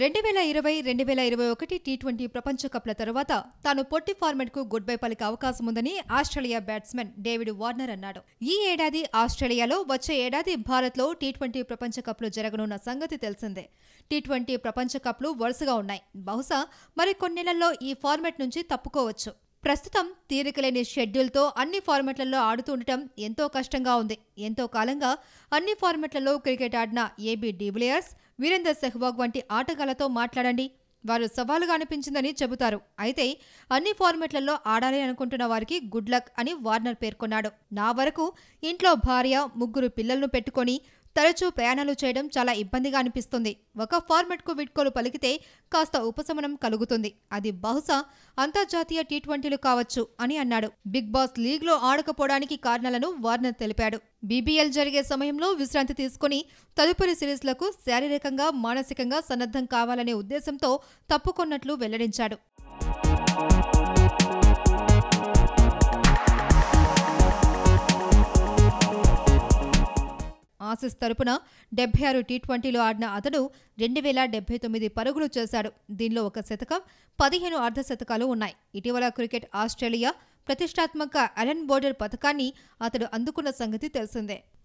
రెండు వేల ఇరవై రెండు వేల ఇరవై ఒకటి టీ ట్వంటీ ప్రపంచ కప్ల తరువాత తాను పొట్టి ఫార్మెట్కు గుడ్ బై పలికే అవకాశం ఉందని ఆస్ట్రేలియా బ్యాట్స్మెన్ డేవిడ్ వార్నర్ అన్నాడు ఈ ఏడాది ఆస్ట్రేలియాలో వచ్చే ఏడాది భారత్లో టీ ట్వంటీ ప్రపంచ కప్లు జరగనున్న సంగతి తెలిసిందే టీ ట్వంటీ ప్రపంచ కప్లు వరుసగా ఉన్నాయి బహుశా మరి కొన్నేళ్లలో ఈ ఫార్మెట్ నుంచి తప్పుకోవచ్చు ప్రస్తుతం తీరికలేని షెడ్యూల్తో అన్ని ఫార్మెట్లలో ఆడుతుండటం ఎంతో కష్టంగా ఉంది ఎంతో కాలంగా అన్ని ఫార్మెట్లలో క్రికెట్ ఆడిన ఏబీ డివిలియర్స్ వీరేందర్ సెహ్వాగ్ వంటి ఆటగాళ్లతో మాట్లాడండి వారు సవాలుగా అనిపించిందని చెబుతారు అయితే అన్ని ఫార్మెట్లలో ఆడాలి అనుకుంటున్న వారికి గుడ్ లక్ అని వార్నర్ పేర్కొన్నాడు నా వరకు ఇంట్లో భార్య ముగ్గురు పిల్లలను పెట్టుకొని తరచూ ప్రయాణాలు చేయడం చాలా ఇబ్బందిగా అనిపిస్తుంది ఒక ఫార్మెట్కు వీడ్కోలు పలికితే కాస్త ఉపశమనం కలుగుతుంది అది బహుశా అంతర్జాతీయ టీ ట్వంటీలు కావచ్చు అని అన్నాడు బిగ్ బాస్ లీగ్లో ఆడకపోవడానికి కారణాలను వార్నర్ తెలిపాడు బీబీఎల్ జరిగే సమయంలో విశ్రాంతి తీసుకుని తదుపరి సిరీస్లకు శారీరకంగా మానసికంగా సన్నద్ధం కావాలనే ఉద్దేశంతో తప్పుకొన్నట్లు వెల్లడించాడు ఆసిస్ తరపున డెబ్బై ఆరు టీ ట్వంటీలో ఆడిన అతడు రెండు వేల డెబ్బై తొమ్మిది పరుగులు చేశాడు దీనిలో ఒక శతకం పదిహేను అర్ధ శతకాలు ఉన్నాయి ఇటీవల క్రికెట్ ఆస్ట్రేలియా ప్రతిష్టాత్మక అలెన్ బోర్డర్ పథకాన్ని అతడు అందుకున్న సంగతి తెలిసిందే